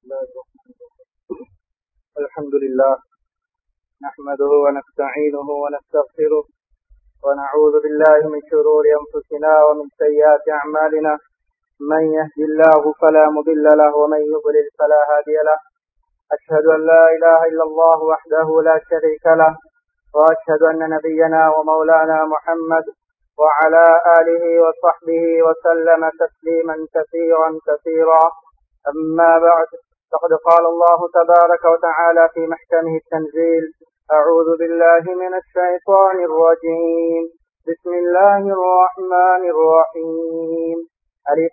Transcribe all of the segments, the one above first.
الله الرحمن الرحيم الحمد لله نحمده ونستعينه ونستغفره ونعوذ بالله من شرور أنفسنا ومن سيئات أعمالنا من يهدي الله فلا مضل له ومن يضلل فلا هادي له أشهد أن لا إله إلا الله وحده لا شريك له وأشهد أن نبينا ومولانا محمد وعلى آله وصحبه وسلم تسليما كثيرا كثيرا أما بعد فقد قال الله تبارك وتعالى في محكمه التنزيل أعوذ بالله من الشيطان الرجيم بسم الله الرحمن الرحيم ألف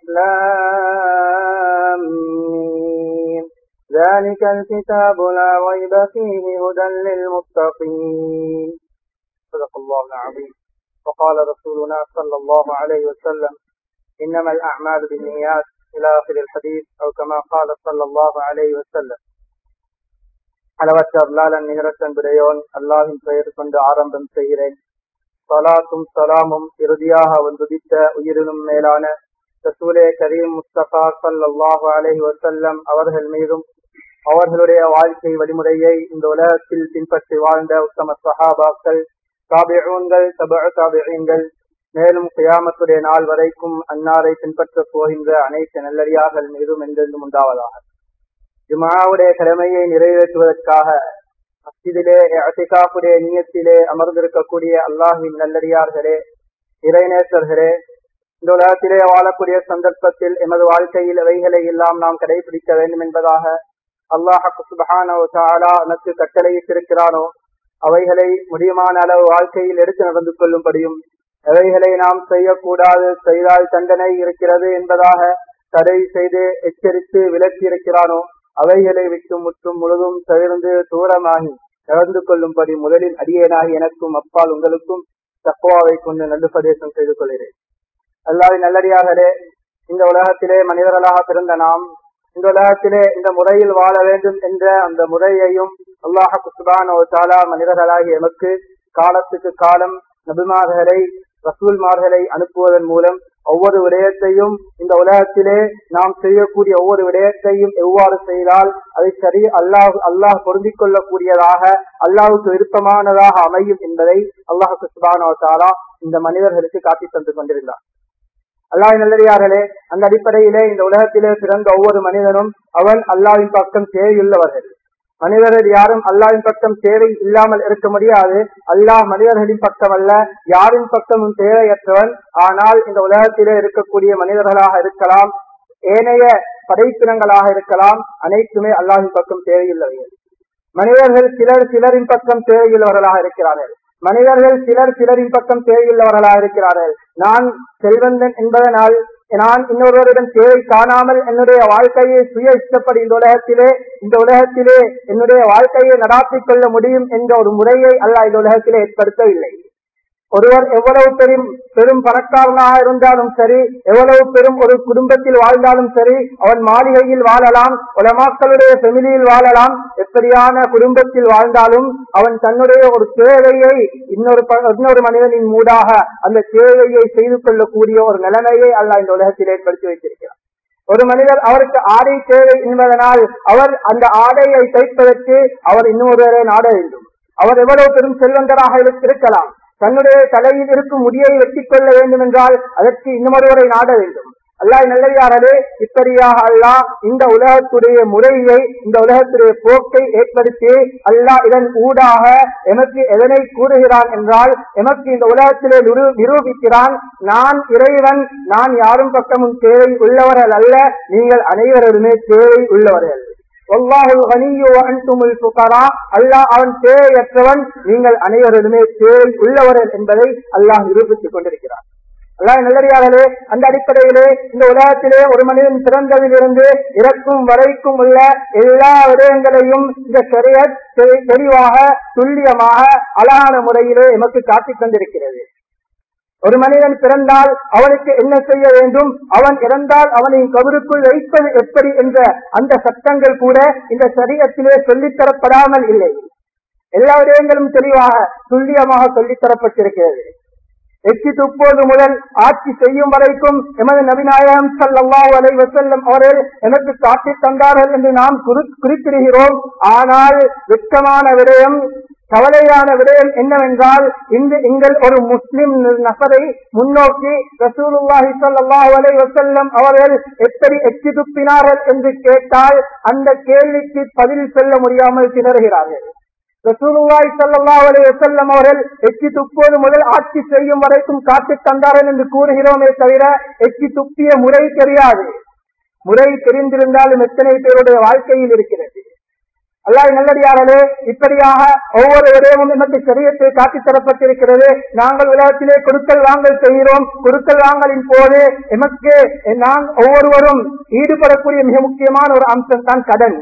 لام ميم. ذلك الكتاب لا ريب فيه هدى للمتقين صدق الله العظيم وقال رسولنا صلى الله عليه وسلم إنما الأعمال بالنيات إلى آخر الحديث أو كما قال صلى الله عليه وسلم அளவற்ற அருளாளன் நிகரத்தன் விடையோன் அல்லாஹின் பெயர் கொண்டு ஆரம்பம் செய்கிறேன் சலாத்தும் சலாமும் இறுதியாக வந்துதித்த உயிரினும் மேலான ரசூலே கரீம் முஸ்தபா சல்லாஹு அலஹி வசல்லம் அவர்கள் மீதும் அவர்களுடைய வாழ்க்கை வழிமுறையை இந்த உலகத்தில் பின்பற்றி வாழ்ந்த உத்தம சஹாபாக்கள் தாபியூன்கள் தப தாபியங்கள் மேலும் கியாமத்துடைய நாள் வரைக்கும் அன்னாரை பின்பற்றப் போகின்ற அனைத்து நல்லடியார்கள் மீதும் என்றென்றும் உண்டாவதாக ஜுமாவுடைய கடமையை நிறைவேற்றுவதற்காக மஸ்ஜிதிலே அசிகாப்புடைய நீயத்திலே அமர்ந்திருக்கக்கூடிய அல்லாஹின் நல்லடியார்களே இறைநேசர்களே இந்த உலகத்திலே வாழக்கூடிய சந்தர்ப்பத்தில் எமது வாழ்க்கையில் அவைகளை எல்லாம் நாம் கடைபிடிக்க வேண்டும் என்பதாக அல்லாஹு சுபஹானோ தாலா எனக்கு கட்டளையிட்டிருக்கிறானோ அவைகளை முடியுமான அளவு வாழ்க்கையில் எடுத்து நடந்து கொள்ளும்படியும் எவைகளை நாம் செய்யக்கூடாது செய்தால் தண்டனை இருக்கிறது என்பதாக தடை செய்து எச்சரித்து விலக்கி இருக்கிறானோ அவைகளை விட்டு முற்றும் முழுதும் தவிர்ந்து தூரமாகி நடந்து கொள்ளும்படி முதலில் அடியேனாகி எனக்கும் அப்பால் உங்களுக்கும் தக்குவாவை கொண்டு நல்லுபதேசம் செய்து கொள்கிறேன் அல்லாவின் நல்லடியாகலே இந்த உலகத்திலே மனிதர்களாக பிறந்த நாம் இந்த உலகத்திலே இந்த முறையில் வாழ வேண்டும் என்ற அந்த முறையையும் அல்லாஹு சுபான் தாலா மனிதர்களாகி எமக்கு காலத்துக்கு காலம் நபிமார்களை ரசூல்மார்களை அனுப்புவதன் மூலம் ஒவ்வொரு விடயத்தையும் இந்த உலகத்திலே நாம் செய்யக்கூடிய ஒவ்வொரு விடயத்தையும் எவ்வாறு செய்தால் அதை சரி அல்லாஹ் அல்லாஹ் பொருந்திக் கொள்ளக்கூடியதாக அல்லாஹுக்கு விருப்பமானதாக அமையும் என்பதை அல்லாஹுக்கு சுபானோ தாலா இந்த மனிதர்களுக்கு காட்டி தந்து கொண்டிருந்தார் அல்லாஹ் நல்லடியார்களே அந்த அடிப்படையிலே இந்த உலகத்திலே பிறந்த ஒவ்வொரு மனிதனும் அவன் அல்லாவின் பக்கம் தேவையுள்ளவர்கள் மனிதர்கள் யாரும் அல்லாவின் பக்கம் தேவை இல்லாமல் இருக்க முடியாது அல்லாஹ் மனிதர்களின் பக்கம் அல்ல யாரின் பக்கமும் தேவையற்றவன் ஆனால் இந்த உலகத்திலே இருக்கக்கூடிய மனிதர்களாக இருக்கலாம் ஏனைய படைப்பினங்களாக இருக்கலாம் அனைத்துமே அல்லாஹின் பக்கம் தேவையுள்ளவர்கள் மனிதர்கள் சிலர் சிலரின் பக்கம் தேவையுள்ளவர்களாக இருக்கிறார்கள் மனிதர்கள் சிலர் சிலரின் பக்கம் தேவையுள்ளவர்களாக இருக்கிறார்கள் நான் செல்வந்தன் என்பதனால் நான் இன்னொருவரிடம் தேவை காணாமல் என்னுடைய வாழ்க்கையை சுய இஷ்டப்படி இந்த உலகத்திலே இந்த உலகத்திலே என்னுடைய வாழ்க்கையை நடாத்திக் கொள்ள முடியும் என்ற ஒரு முறையை அல்ல இந்த உலகத்திலே ஏற்படுத்தவில்லை ஒருவர் எவ்வளவு பெரும் பெரும் பணக்காரனாக இருந்தாலும் சரி எவ்வளவு பெரும் ஒரு குடும்பத்தில் வாழ்ந்தாலும் சரி அவன் மாளிகையில் வாழலாம் உலமாக்களுடைய ஃபெமிலியில் வாழலாம் எப்படியான குடும்பத்தில் வாழ்ந்தாலும் அவன் தன்னுடைய ஒரு தேவையை இன்னொரு இன்னொரு மனிதனின் மூடாக அந்த தேவையை செய்து கொள்ளக்கூடிய ஒரு நிலைமையை அல்ல இந்த உலகத்தில் ஏற்படுத்தி வைத்திருக்கிறார் ஒரு மனிதர் அவருக்கு ஆடை தேவை என்பதனால் அவர் அந்த ஆடையை தைப்பதற்கு அவர் இன்னொருவரை நாட வேண்டும் அவர் எவ்வளவு பெரும் செல்வந்தராக இருக்கலாம் தன்னுடைய தலையில் இருக்கும் முடியை வெட்டிக் கொள்ள வேண்டும் என்றால் அதற்கு இன்னொருவரை நாட வேண்டும் அல்லாஹ் நல்லதாரே இப்படியாக அல்லாஹ் இந்த உலகத்துடைய முறையை இந்த உலகத்துடைய போக்கை ஏற்படுத்தி அல்லாஹ் இதன் ஊடாக எமக்கு எதனை கூறுகிறான் என்றால் எமக்கு இந்த உலகத்திலே நிரூபிக்கிறான் நான் இறைவன் நான் யாரும் பக்கமும் தேவை உள்ளவர்கள் அல்ல நீங்கள் அனைவருமே தேவை உள்ளவர்கள் அல்லாஹ் அவன் தேவையற்றவன் நீங்கள் அனைவருமே தேவை உள்ளவர்கள் என்பதை அல்லாஹ் நிரூபித்துக் கொண்டிருக்கிறார் அல்லாஹ் நல்லடியாளே அந்த அடிப்படையிலே இந்த உலகத்திலே ஒரு மனிதன் பிறந்ததிலிருந்து இறக்கும் வரைக்கும் உள்ள எல்லா விடயங்களையும் இந்த சரியத் தெளிவாக துல்லியமாக அழகான முறையிலே எமக்கு காட்டித் தந்திருக்கிறது ஒரு மனிதன் பிறந்தால் அவனுக்கு என்ன செய்ய வேண்டும் அவன் இறந்தால் அவனை கபருக்குள் வைப்பது எப்படி என்ற அந்த சட்டங்கள் கூட இந்த சரீரத்திலே சொல்லித்தரப்படாமல் இல்லை எல்லா விடயங்களும் தெளிவாக துல்லியமாக சொல்லித்தரப்பட்டிருக்கிறது எச்சி துப்போது முதல் ஆட்சி செய்யும் வரைக்கும் எமது நபிநாயகம் ஸல்லல்லாஹு அலைஹி வஸல்லம் அவர்கள் எனக்கு காட்டி தந்தார்கள் என்று நாம் குறி- குறிப்பிடுகிறோம் ஆனால் வெட்கமான விடயம் கவலையான விடயம் என்னவென்றால் இந்த எங்கள் ஒரு முஸ்லிம் நபரை முன்னோக்கி ரசூலுல்லாஹி ஸல்லல்லாஹு அலைஹி வஸல்லம் அவர்கள் எப்படி எச்சி துப்பினார்கள் என்று கேட்டால் அந்த கேள்விக்கு பதில் சொல்ல முடியாமல் திணறுகிறார்கள் ரசூலுல்லாஹி ஸல்லல்லாஹு அலைஹி வஸல்லம் அவர்கள் எச்சி துப்புவது முதல் ஆட்சி செய்யும் வரைக்கும் காட்டித் தந்தார்கள் என்று கூறுகிறோமே தவிர எச்சி துப்பிய முறை தெரியாது முறை தெரிந்திருந்தாலும் எத்தனை பேருடைய வாழ்க்கையில் இருக்கிறது அல்லாஹ் நல்லடியார்களே இப்படியாக ஒவ்வொரு விடயமும் நமக்கு சரியத்தை காட்டித் தரப்பட்டிருக்கிறது நாங்கள் உலகத்திலே கொடுக்கல் வாங்கல் செய்கிறோம் கொடுக்கல் வாங்கலின் போது எமக்கு நாம் ஒவ்வொருவரும் ஈடுபடக்கூடிய மிக முக்கியமான ஒரு அம்சம் தான் கடன்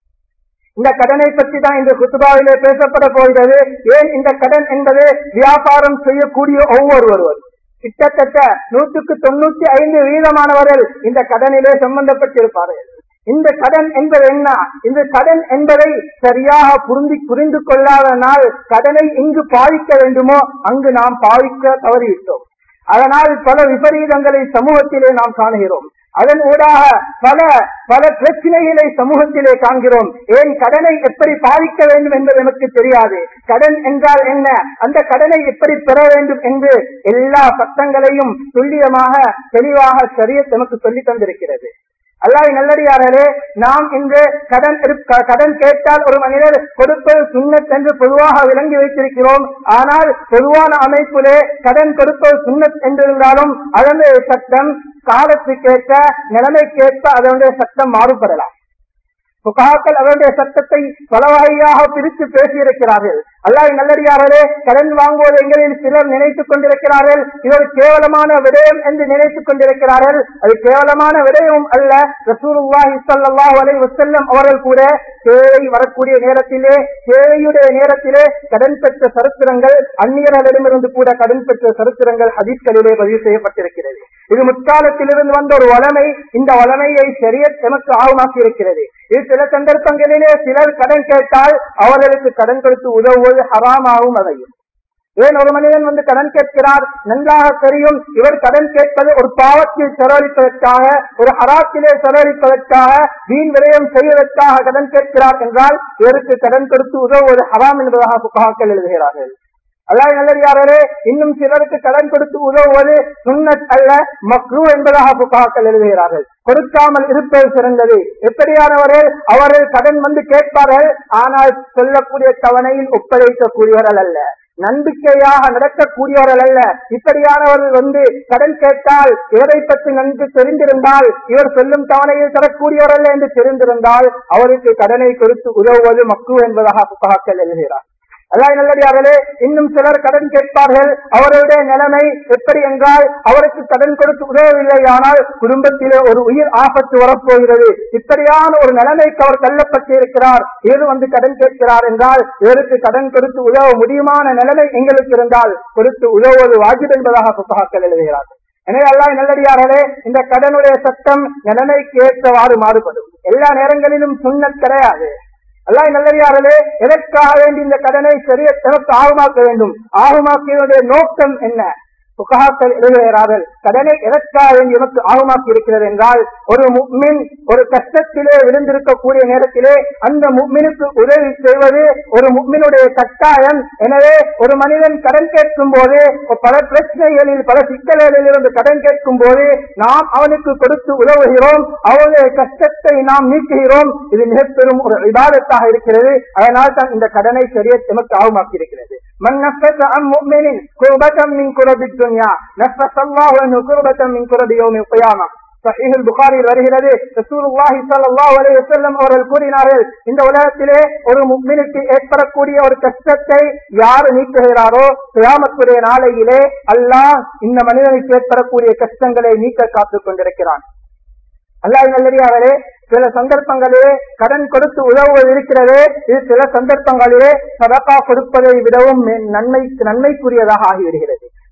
இந்த கடனை பற்றி தான் இந்த குத்துபாவிலே பேசப்பட போகிறது ஏன் இந்த கடன் என்பது வியாபாரம் செய்யக்கூடிய ஒவ்வொருவரும் கிட்டத்தட்ட நூற்றுக்கு தொண்ணூத்தி ஐந்து வீதமானவர்கள் இந்த கடனிலே சம்பந்தப்பட்டிருப்பார்கள் இந்த கடன் என்பது என்ன இந்த கடன் என்பதை சரியாக புரிந்து புரிந்து கொள்ளாதனால் கடனை எங்கு பாவிக்க வேண்டுமோ அங்கு நாம் பாவிக்க தவறிவிட்டோம் அதனால் பல விபரீதங்களை சமூகத்திலே நாம் காணுகிறோம் அதன் ஊடாக பல பல பிரச்சனைகளை சமூகத்திலே காண்கிறோம் ஏன் கடனை எப்படி பாதிக்க வேண்டும் என்பது எனக்கு தெரியாது கடன் என்றால் என்ன அந்த கடனை எப்படி பெற வேண்டும் என்று எல்லா சட்டங்களையும் துல்லியமாக தெளிவாக சரிய நமக்கு சொல்லி தந்திருக்கிறது அல்லாஹ் நல்லடியாரே நாம் இன்று கடன் இருக்க- கடன் கேட்டால் ஒரு மனிதர் கொடுப்பது சுண்ணத் என்று பொதுவாக விளங்கி வைத்திருக்கிறோம் ஆனால் பொதுவான அமைப்பிலே கடன் கொடுப்பது சுண்ணத் என்றிருந்தாலும் அதனுடைய சட்டம் காலத்துக்கேற்ற நிலைமைக்கேற்ப அதனுடைய சட்டம் மாறுபடலாம் புகாக்கள் அவருடைய சட்டத்தை பல வகையாக பிரித்து பேசியிருக்கிறார்கள் அல்லாஹ் நல்லடியார்களே கடன் வாங்குவது எங்களில் சிலர் நினைத்துக் கொண்டிருக்கிறார்கள் இது ஒரு கேவலமான விடயம் என்று நினைத்துக் கொண்டிருக்கிறார்கள் அது கேவலமான விடயமும் அல்ல ரசூலுல்லாஹி ஸல்லல்லாஹு அலைஹி வஸல்லம் அவர்கள் கூட தேவை வரக்கூடிய நேரத்திலே தேவையுடைய நேரத்திலே கடன் பெற்ற சரித்திரங்கள் அந்நியர்களிடமிருந்து கூட கடன் பெற்ற சரித்திரங்கள் ஹதீஸ்களிலே பதிவு செய்யப்பட்டிருக்கிறது இது முற்காலத்திலிருந்து வந்த ஒரு வளமை இந்த வளமையை சரிய எமக்கு ஆகமாக்கி இருக்கிறது இது சில சந்தர்ப்பங்களிலே சிலர் கடன் கேட்டால் அவர்களுக்கு கடன் கொடுத்து உதவுவது ஹராமாகவும் அதையும் ஏன் ஒரு மனிதன் வந்து கடன் கேட்கிறார் நன்றாக தெரியும் இவர் கடன் கேட்பது ஒரு பாவத்தில் செலவழிப்பதற்காக ஒரு ஹராத்திலே செலவழிப்பதற்காக வீண் விரயம் செய்வதற்காக கடன் கேட்கிறார் என்றால் இவருக்கு கடன் கொடுத்து உதவுவது ஹராம் என்பதாக புகாக்கள் எழுதுகிறார்கள் அல்லாஹ் நல்லடியாரே இன்னும் சிலருக்கு கடன் கொடுத்து உதவுவது சுன்னத் அல்ல மக்ரூ என்பதாக புகாக்கள் எழுதுகிறார்கள் கொடுக்காமல் இருப்பது சிறந்தது எப்படியானவர்கள் அவர்கள் கடன் வந்து கேட்பார்கள் ஆனால் சொல்லக்கூடிய தவணையில் ஒப்படைக்கக்கூடியவர்கள் அல்ல நம்பிக்கையாக நடக்கக்கூடியவர்கள் அல்ல இப்படியானவர்கள் வந்து கடன் கேட்டால் இவரை பற்றி நன்கு தெரிந்திருந்தால் இவர் சொல்லும் தவணையில் தரக்கூடியவர்கள் என்று தெரிந்திருந்தால் அவருக்கு கடனை கொடுத்து உதவுவது மக்கு என்பதாக புகாக்கள் எழுதுகிறார் அல்லாஹ் நல்லடியார்களே இன்னும் சிலர் கடன் கேட்பார்கள் அவருடைய நிலைமை எப்படி என்றால் அவருக்கு கடன் கொடுத்து உதவவில்லை ஆனால் குடும்பத்திலே ஒரு உயிர் ஆபத்து வரப்போகிறது இப்படியான ஒரு நிலைமைக்கு அவர் தள்ளப்பட்டிருக்கிறார் இவர் வந்து கடன் கேட்கிறார் என்றால் இவருக்கு கடன் கொடுத்து உதவ முடியுமான நிலைமை எங்களுக்கு இருந்தால் கொடுத்து உதவுவது வாஜிப் என்பதாக புத்தகங்கள் எழுதுகிறார் எனவே அல்லாஹ் நல்லடியார்களே இந்த கடனுடைய சட்டம் நிலைமைக்கு ஏற்றவாறு மாறுபடும் எல்லா நேரங்களிலும் சுண்ணத் கிடையாது அல்லாஹ் நல்லறியார்களே எதற்காக வேண்டி இந்த கடனை சரிய எனக்கு ஆகமாக்க வேண்டும் ஆகமாக்கியனுடைய நோக்கம் என்ன புகாக்கள் எழுதுகிறார்கள் கடனை எதற்காக வேண்டி எனக்கு ஆகமாக்கி இருக்கிறது என்றால் ஒரு முக்மின் ஒரு கஷ்டத்திலே விழுந்திருக்கக்கூடிய நேரத்திலே அந்த முக்மினுக்கு உதவி செய்வது ஒரு முக்மினுடைய கட்டாயம் எனவே ஒரு மனிதன் கடன் கேட்கும் போது பல பிரச்சனைகளில் பல சிக்கல்களில் இருந்து கடன் கேட்கும் போது நாம் அவனுக்கு கொடுத்து உதவுகிறோம் அவனுடைய கஷ்டத்தை நாம் நீக்குகிறோம் இது மிக பெரும் ஒரு விவாதத்தாக இருக்கிறது அதனால் தான் இந்த கடனை சரிய எமக்கு ஆகமாக்கி இருக்கிறது من نفس عن مؤمن كربة من كرب الدنيا نفس الله عنه كربة من كرب يوم القيامة சஹீஹுல் புகாரில் வருகிறது ரசூலுல்லாஹி ஸல்லல்லாஹு அலைஹி வஸல்லம் அவர்கள் கூறினார்கள் இந்த உலகத்திலே ஒரு முக்மினுக்கு ஏற்படக்கூடிய ஒரு கஷ்டத்தை யார் நீக்குகிறாரோ கியாமத்துடைய நாளையிலே அல்லாஹ் இந்த மனிதனுக்கு ஏற்படக்கூடிய கஷ்டங்களை நீக்க காத்துக் கொண்டிருக்கிறான் அல்லாஹ் நல்லடியார்களே சில சந்தர்ப்பங்களிலே கடன் கொடுத்து உதவுவது இருக்கிறது இது சில சந்தர்ப்பங்களிலே சதக்கா கொடுப்பதை விடவும் மே- நன்மை நன்மைக்குரியதாக ஆகிவிடுகிறது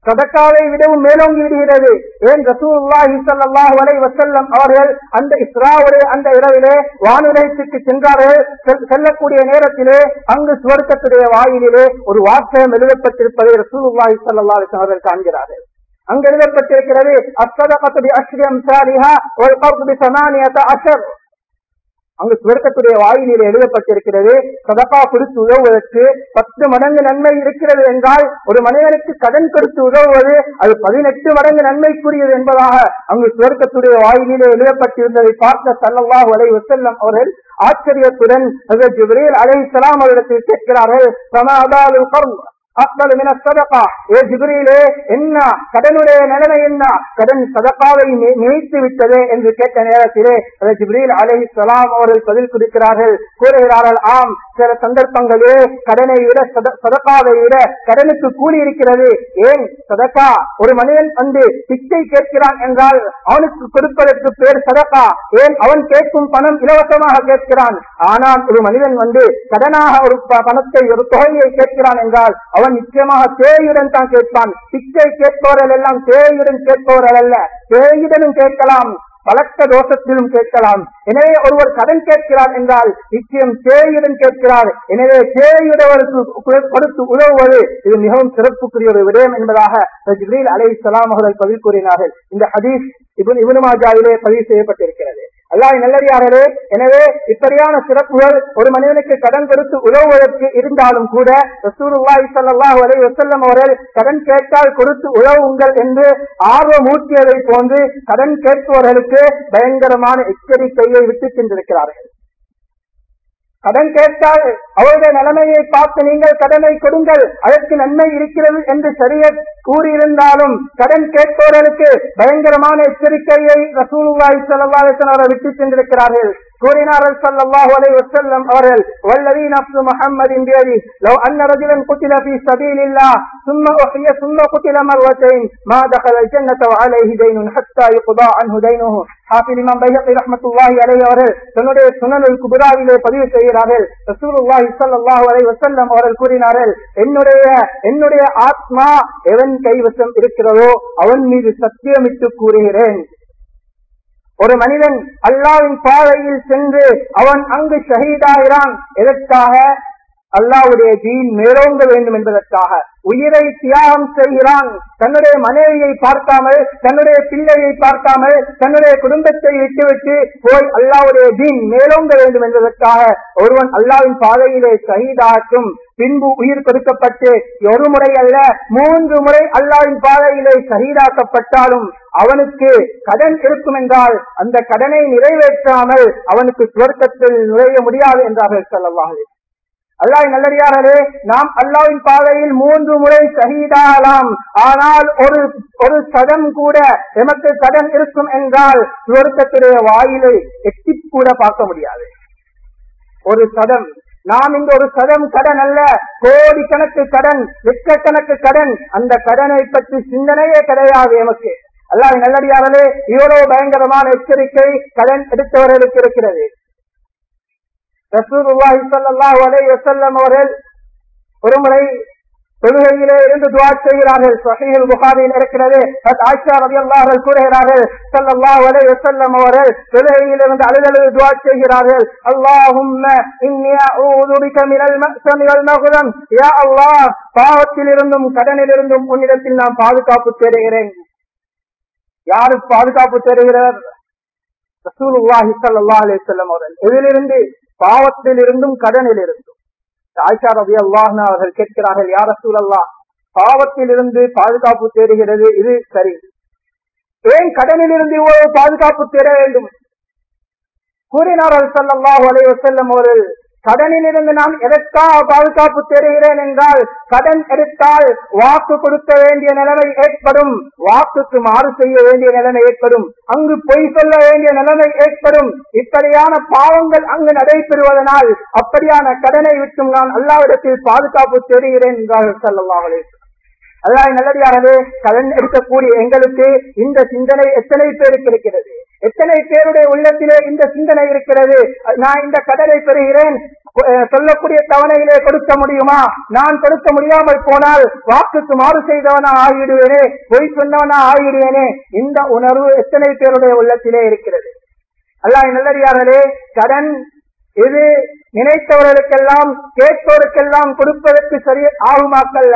சதக்காவை விடவும் மேலோங்கி விடுகிறது ஏன் ரசூலுல்லாஹி ஸல்லல்லாஹு அலைஹி வஸல்லம் அவர்கள் அந்த இஸ்ராவுடைய அந்த இரவிலே வானுலகத்துக்கு சென்றார்கள் செல்- செல்லக்கூடிய நேரத்திலே அங்கு சுவர்க்கத்துடைய வாயிலிலே ஒரு வாசகம் எழுதப்பட்டிருப்பதை ரசூலுல்லாஹி ஸல்லல்லாஹு அலைஹி வஸல்லம் அவர்கள் காண்கிறார்கள் அங்கு எழுதப்பட்டிருக்கிறது அஸ்ஸதகத்து பி அஷ்ரி அம்சாலிஹா வல் கர்து பி ஸமானியத அஷர் அங்கு சுவர்க்கத்துடைய வாயிலில் எழுதப்பட்டிருக்கிறது சதகா கொடுத்து உதவுவதற்கு பத்து மடங்கு நன்மை இருக்கிறது என்றால் ஒரு மனிதனுக்கு கடன் கொடுத்து உதவுவது அது பதினெட்டு மடங்கு நன்மைக்குரியது என்பதாக அங்கு சுவர்க்கத்துடைய வாயிலிலே எழுதப்பட்டிருந்ததை பார்த்த சல்லல்லாஹு அலைஹி வஸல்லம் அவர்கள் ஆச்சரியத்துடன் ஹஜரத் ஜிப்ரீல் அலைஹிஸ்ஸலாம் அவரிடத்தில் கேட்கிறார்கள் சமாதாலுல் கர்ம் அக்பல் மின சதகா ஏ ஜிப்ரீலே என்ன கடனுடைய நிலைமை என்ன கடன் சதகாவை நி- நினைத்து விட்டதே என்று கேட்ட நேரத்திலே அதை ஜிப்ரீல் அலைஹி சலாம் அவர்கள் பதில் கொடுக்கிறார்கள் கூறுகிறார்கள் ஆம் சில சந்தர்ப்பங்களிலே கடனை விட சத- சதகாவை விட கடனுக்கு கூலி இருக்கிறது ஏன் சதகா ஒரு மனிதன் வந்து பிச்சை கேட்கிறான் என்றால் அவனுக்கு கொடுப்பதற்கு பேர் சதகா ஏன் அவன் கேட்கும் பணம் இலவசமாக கேட்கிறான் ஆனால் ஒரு மனிதன் வந்து கடனாக ஒரு ப- பணத்தை ஒரு தொகையை கேட்கிறான் என்றால் அவன் நிச்சயமாக தேயுடன் தான் கேட்பான் பிச்சை கேட்பவர்கள் எல்லாம் தேயுடன் கேட்பவர்கள் அல்ல தேயுடனும் கேட்கலாம் பலத்த தோஷத்திலும் கேட்கலாம் எனவே ஒருவர் கடன் கேட்கிறார் என்றால் நிச்சயம் தேயுடன் கேட்கிறார் எனவே தேயுடையவருக்கு கு- கொடுத்து உதவுவது இது மிகவும் சிறப்புக்குரிய ஒரு விடயம் என்பதாக ஜிப்ரீல் அலை சலாம் அவர்கள் பதில் கூறினார்கள் இந்த ஹதீஸ் இபுன் இபுன் மாஜாவிலே பதிவு செய்யப்பட்டிருக்கிறது அல்லாஹ் நல்லடியார்களே எனவே இப்படியான சிறப்புகள் ஒரு மனிதனுக்கு கடன் கொடுத்து உதவுவதற்கு இருந்தாலும் கூட ரசூலுல்லாஹி ஸல்லல்லாஹு அலைஹி வஸல்லம் அவர்கள் கடன் கேட்டால் கொடுத்து உதவுங்கள் என்று ஆர்வமூட்டியதை போன்று கடன் கேட்பவர்களுக்கு பயங்கரமான எச்சரிக்கையை விட்டு சென்றிருக்கிறார்கள் கடன் கேட்டால் அவருடைய நிலைமையை பார்த்து நீங்கள் கடனை கொடுங்கள் அதற்கு நன்மை இருக்கிறது என்று சரிய கூறியிருந்தாலும் கடன் கேட்பவர்களுக்கு பயங்கரமான எச்சரிக்கையை ரசூலுல்லாஹி ஸல்லல்லாஹு அலைஹி வஸல்லம் அவர்கள் விட்டு சென்றிருக்கிறார்கள் கூறினார்கள் ஸல்லல்லாஹு அலைஹி வஸல்லம் அவர்கள் வல்லதி நஃப்சு முஹம்மதின் பியதி லவ் அன்ன ரஜுலன் குத்தில ஃபீ சபீலில்லாஹ் ثم أحيي ثم قتل مرتين ما دخل الجنة وعليه دين حتى يقضى عنه دينه حافظ இமாம் பைஹகி ரஹ்மத்துல்லாஹி அலைஹி அவர்கள் தன்னுடைய சுனனுல் குபராவிலே பதிவு செய்கிறார்கள் ரசூலுல்லாஹி ஸல்லல்லாஹு அலைஹி வஸல்லம் அவர்கள் கூறினார்கள் என்னுடைய என்னுடைய ஆத்மா எவன் கைவசம் இருக்கிறதோ அவன் மீது சத்தியமிட்டு கூறுகிறேன் ஒரு மனிதன் அல்லாவின் பாதையில் சென்று அவன் அங்கு ஷஹீதாகிறான் எதற்காக அல்லாவுடைய தீன் மேலோங்க வேண்டும் என்பதற்காக உயிரை தியாகம் செய்கிறான் தன்னுடைய மனைவியை பார்க்காமல் தன்னுடைய பிள்ளையை பார்க்காமல் தன்னுடைய குடும்பத்தை விட்டுவிட்டு போய் அல்லாவுடைய தீன் மேலோங்க வேண்டும் என்பதற்காக ஒருவன் அல்லாவின் பாதையிலே ஷஹீதாக்கும் பின்பு உயிர் கொடுக்கப்பட்டு ஒரு முறை அல்ல மூன்று முறை அல்லாவின் பாதையிலே ஷஹீதாக்கப்பட்டாலும் அவனுக்கு கடன் இருக்கும் என்றால் அந்த கடனை நிறைவேற்றாமல் அவனுக்கு சுவர்க்கத்தில் நுழைய முடியாது என்றார்கள் சொல்லவார்கள் அல்லாஹ் நல்லடியாரே நாம் அல்லாவின் பாதையில் மூன்று முறை சகிதாகலாம் ஆனால் ஒரு ஒரு சதம் கூட எமக்கு கடன் இருக்கும் என்றால் சுவர்க்கத்துடைய வாயிலை எட்டி கூட பார்க்க முடியாது ஒரு சதம் நாம் இந்த ஒரு சதம் கடன் அல்ல கோடிக்கணக்கு கடன் லட்சக்கணக்கு கடன் அந்த கடனை பற்றி சிந்தனையே கிடையாது எமக்கு அல்லாஹ் நல்லடியாரே இவ்வளவு பயங்கரமான எச்சரிக்கை கடன் எடுத்தவர்களுக்கு இருக்கிறது ரசூலுல்லாஹி ஸல்லல்லாஹு அலைஹி வஸல்லம் அவர்கள் ஒருமுறை தொழுகையிலே இருந்து துவா செய்கிறார்கள் சஹீஹுல் புகாரியில் இருக்கிறது ஆயிஷா ரலியல்லாஹு அவர்கள் கூறுகிறார்கள் ஸல்லல்லாஹு அலைஹி வஸல்லம் அவர்கள் தொழுகையில் இருந்து அழுதழுது துவா செய்கிறார்கள் அல்லாஹும்ம இன்னி அஊது பிக மினல் மஅ்சமி வல் மக்ரம் யா அல்லாஹ் பாவத்திலிருந்தும் கடனிலிருந்தும் உன்னிடத்தில் நான் பாதுகாப்பு தேடுகிறேன் யாரு பாதுகாப்பு தேடுகிறார் ரசூலுல்லாஹி ஸல்லல்லாஹு அலைஹி வஸல்லம் அவர்கள் எதிலிருந்து பாவத்தில் இருந்தும் கடனில் இருந்தும் ஆயிஷா ரபி அல்லாஹ் அவர்கள் கேட்கிறார்கள் யார் ரசூல் அல்லாஹ் பாவத்தில் இருந்து பாதுகாப்பு தேடுகிறது இது சரி ஏன் கடனில் இருந்து இவ்வளவு பாதுகாப்பு தேட வேண்டும் கூறினார்கள் ஸல்லல்லாஹு அலைஹி வஸல்லம் அவர்கள் கடனில் இருந்து நான் எதற்காக பாதுகாப்பு தேடுகிறேன் என்றால் கடன் எடுத்தால் வாக்கு கொடுக்க வேண்டிய நிலைமை ஏற்படும் வாக்குக்கு மாறு செய்ய வேண்டிய நிலைமை ஏற்படும் அங்கு பொய் சொல்ல வேண்டிய நிலைமை ஏற்படும் இப்படியான பாவங்கள் அங்கு நடைபெறுவதனால் அப்படியான கடனை விட்டும் நான் அல்லாவிடத்தில் பாதுகாப்பு தேடுகிறேன் என்றார்கள் ஸல்லல்லாஹு அலைஹி வஸல்லம் அல்லாஹ் நல்லடியாகவே கடன் எடுக்கக்கூடிய எங்களுக்கு இந்த சிந்தனை எத்தனை பேருக்கு இருக்கிறது எத்தனை பேருடைய உள்ளத்திலே இந்த சிந்தனை இருக்கிறது நான் இந்த கடனை பெறுகிறேன் அஹ், சொல்லக்கூடிய தவணையிலே கொடுக்க முடியுமா நான் கொடுக்க முடியாமல் போனால் வாக்குக்கு மாறு செய்தவனா ஆகிடுவேனே பொய் சொன்னவனா ஆகிடுவேனே இந்த உணர்வு எத்தனை பேருடைய உள்ளத்திலே இருக்கிறது அல்லாஹ் நல்லடியார்களே கடன் இது நினைத்தவர்களுக்கெல்லாம் கேட்பவருக்கெல்லாம் கொடுப்பதற்கு சரி ஆகுமாக்கல்ல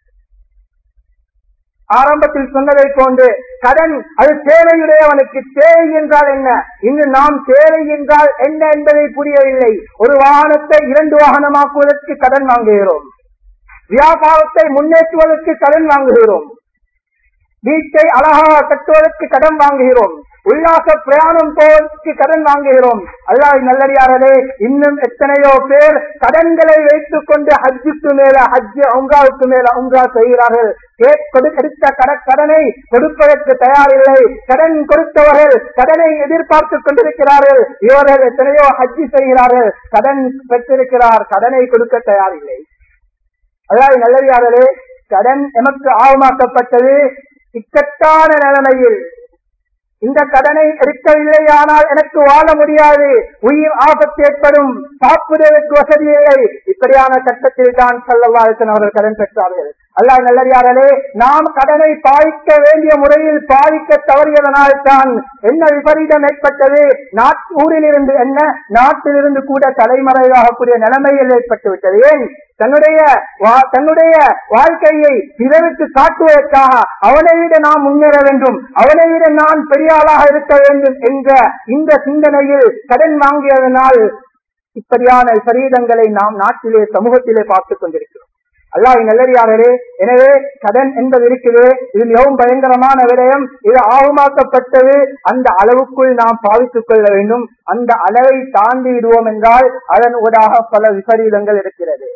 ஆரம்பத்தில் சொன்னதை போன்று கடன் அது தேவையுடையவனுக்கு தேவை என்றால் என்ன இன்று நாம் தேவை என்றால் என்ன என்பதை புரியவில்லை ஒரு வாகனத்தை இரண்டு வாகனமாக்குவதற்கு கடன் வாங்குகிறோம் வியாபாரத்தை முன்னேற்றுவதற்கு கடன் வாங்குகிறோம் வீட்டை அழகாக கட்டுவதற்கு கடன் வாங்குகிறோம் உல்லாச பிரயாணம் போவதற்கு கடன் வாங்குகிறோம் அல்லாஹ் நல்லடியாரே இன்னும் எத்தனையோ பேர் கடன்களை வைத்துக் கொண்டு ஹஜ்ஜுக்கு மேல ஹஜ்ஜு உங்காவுக்கு மேல உங்கா செய்கிறார்கள் கே- கொடு- எடுத்த கட- கடனை கொடுப்பதற்கு தயாரில்லை கடன் கொடுத்தவர்கள் கடனை எதிர்பார்த்துக் கொண்டிருக்கிறார்கள் இவர்கள் எத்தனையோ ஹஜ்ஜு செய்கிறார்கள் கடன் பெற்றிருக்கிறார் கடனை கொடுக்க தயாரில்லை அதாவது நல்லதாகவே கடன் எமக்கு ஆவமாக்கப்பட்டது இக்கட்டான நிலைமையில் இந்த கடனை எடுக்கவில்லையானால் எனக்கு வாழ முடியாது உயிர் ஆபத்து ஏற்படும் சாப்பிடுவதற்கு வசதி இல்லை இப்படியான கட்டத்தில் தான் சல்லவாசன் அவர்கள் கடன் பெற்றார்கள் அல்லாஹ் நல்லறியாரே நாம் கடனை பாதிக்க வேண்டிய முறையில் பாதிக்க தவறியதனால் தான் என்ன விபரீதம் ஏற்பட்டது நாட் ஊரிலிருந்து என்ன நாட்டிலிருந்து கூட தலைமறைவாகக்கூடிய நிலைமையில் ஏற்பட்டு விட்டது ஏன் தன்னுடைய வா- தன்னுடைய வாழ்க்கையை பிறருக்கு காட்டுவதற்காக அவனை விட நாம் முன்னேற வேண்டும் அவனை விட நான் பெரிய ஆளாக இருக்க வேண்டும் என்ற இந்த சிந்தனையில் கடன் வாங்கியதனால் இப்படியான விபரீதங்களை நாம் நாட்டிலே சமூகத்திலே பார்த்துக் கொண்டிருக்கிறோம் அல்லாஹ் நல்லறியாளரே எனவே கடன் என்பது இருக்குது இது மிகவும் பயங்கரமான விடயம் இது ஆகமாக்கப்பட்டது அந்த அளவுக்குள் நாம் பாவித்துக் கொள்ள வேண்டும் அந்த அளவை தாண்டி விடுவோம் என்றால் அதன் ஊடாக பல விபரீதங்கள் இருக்கிறது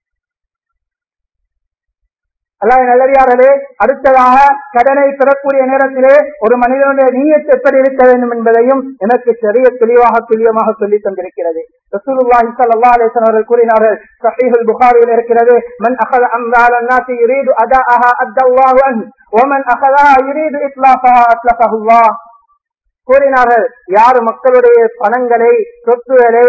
அல்லாஹ் நல்லறியாளரே அடுத்ததாக கடனை பெறக்கூடிய நேரத்திலே ஒரு மனிதனுடைய நீயத் எப்படி இருக்க வேண்டும் என்பதையும் எனக்கு தெரிய தெளிவாக துல்லியமாக சொல்லி தந்திருக்கிறது ரசூலுல்லாஹி ஸல்லல்லாஹு அலைஹி வஸல்லம் அவர்கள் கூறினார்கள் ஸஹீஹுல் புகாரியில் இருக்கிறது மன் அகத அம்வால் الناس يريد اداءها ادى الله عنه ومن اخذها يريد اطلاقها اطلقه الله கூறினார்கள் யார் மக்களுடைய பணங்களை சொத்துகளை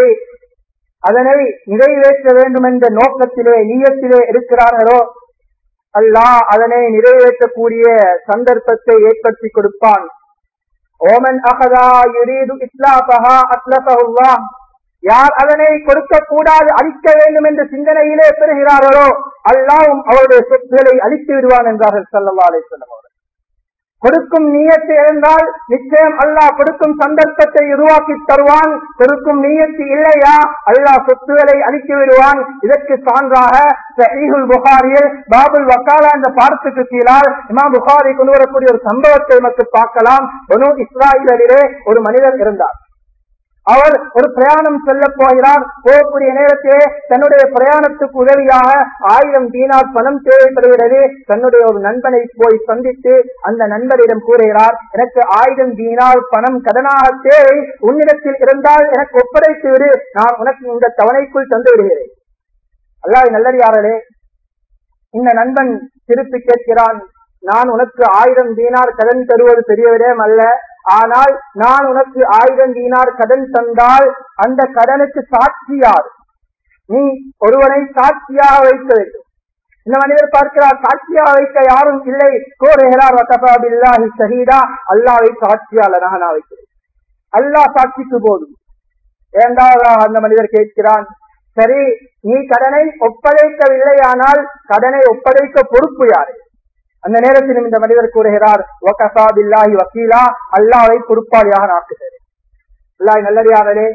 அதனை நிறைவேற்ற வேண்டும் என்ற நோக்கத்திலே நீயத்திலே இருக்கிறார்களோ அல்லாஹ் அதனை நிறைவேற்றக்கூடிய சந்தர்ப்பத்தை ஏற்படுத்தி கொடுப்பான் ஓமன் அகதா யுரீது இஸ்லாபஹா அத்லபஹுல்லாஹ் யார் அதனை கொடுக்க கூடாது அழிக்க வேண்டும் என்ற சிந்தனையிலே பெறுகிறார்களோ அல்லாவும் அவருடைய சொத்துக்களை அழித்து விடுவான் என்றார்கள் சல்லல்லா அலிஸ்லாம் அவர்கள் கொடுக்கும் நீயத்து இருந்தால் நிச்சயம் அல்லாஹ் கொடுக்கும் சந்தர்ப்பத்தை உருவாக்கி தருவான் கொடுக்கும் நீயத்து இல்லையா அல்லாஹ் சொத்துக்களை அழித்து விடுவான் இதற்கு சான்றாக சஹீஹுல் புகாரியில் பாபுல் வக்காலா என்ற பாடத்துக்கு கீழால் இமாம் புகாரி கொண்டு வரக்கூடிய ஒரு சம்பவத்தை நமக்கு பார்க்கலாம் பனு இஸ்ராயலிலே ஒரு மனிதர் இருந்தார் அவர் ஒரு பிரயாணம் செல்ல போகிறார் போகக்கூடிய நேரத்திலே தன்னுடைய பிரயாணத்துக்கு உதவியாக ஆயிரம் தீனார் பணம் தேவைப்படுகிறது தன்னுடைய ஒரு நண்பனை போய் சந்தித்து அந்த நண்பரிடம் கூறுகிறார் எனக்கு ஆயிரம் தீனார் பணம் கடனாக தேவை உன்னிடத்தில் இருந்தால் எனக்கு ஒப்படைத்து விடு நான் உனக்கு இந்த தவணைக்குள் தந்து விடுகிறேன் அல்லாஹ் நல்லடியாரே இந்த நண்பன் திருப்பி கேட்கிறான் நான் உனக்கு ஆயிரம் தீனார் கடன் தருவது பெரிய விடயம் அல்ல ஆனால் நான் உனக்கு ஆயிரம் தீனார் கடன் தந்தால் அந்த கடனுக்கு சாட்சியார் நீ ஒருவனை சாட்சியாக வைக்க வேண்டும் இந்த மனிதர் பார்க்கிறார் சாட்சியாக வைக்க யாரும் இல்லை கோருகிறார் வகபாபில்லாஹி ஷஹீதா அல்லாவை சாட்சியாளராக நான் வைக்கிறேன் அல்லாஹ் சாட்சிக்கு போதும் இரண்டாவதாக அந்த மனிதர் கேட்கிறான் சரி நீ கடனை ஒப்படைக்கவில்லை ஆனால் கடனை ஒப்படைக்க பொறுப்பு யாரு அந்த நேரத்திலும் இந்த மனிதர் கூறுகிறார் "வகஃபா பில்லாஹி வக்கீலா அல்லாஹ்வை பொறுப்பாளியாக நாக்குகிறது அல்லாஹ் நல்லடியாரே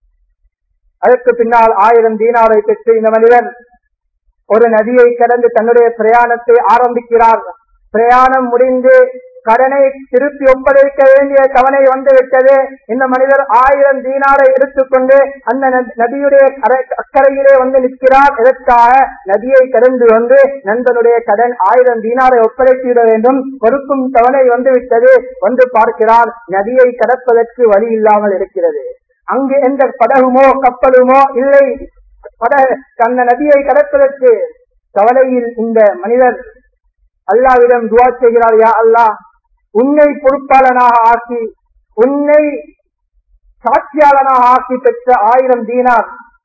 அதற்கு பின்னால் ஆயிரம் தீனாரை பெற்று இந்த மனிதன் ஒரு நதியை கடந்து தன்னுடைய பிரயாணத்தை ஆரம்பிக்கிறார் பிரயாணம் முடிந்து கடனை திருப்பி ஒப்படைக்க வேண்டிய கவனை வந்து விட்டது இந்த மனிதர் ஆயிரம் தீனாரை எடுத்துக்கொண்டு அந்த ந- நதியுடைய கரை- அக்கறையிலே வந்து நிற்கிறார் எதற்காக நதியை கடந்து வந்து நண்பனுடைய கடன் ஆயிரம் தீனாரை ஒப்படைத்து விட வேண்டும் கொடுக்கும் தவணை வந்து விட்டது வந்து பார்க்கிறார் நதியை கடப்பதற்கு வழி இல்லாமல் இருக்கிறது அங்கு எந்த படகுமோ கப்பலுமோ இல்லை படகு அந்த நதியை கடப்பதற்கு கவலையில் இந்த மனிதர் அல்லாவிடம் துவா செய்கிறார் யா அல்லாஹ் உன்னை பொறுப்பாளனாக ஆக்கி உன்னை சாட்சியாளனாக ஆக்கி பெற்ற ஆயிரம் தீனார்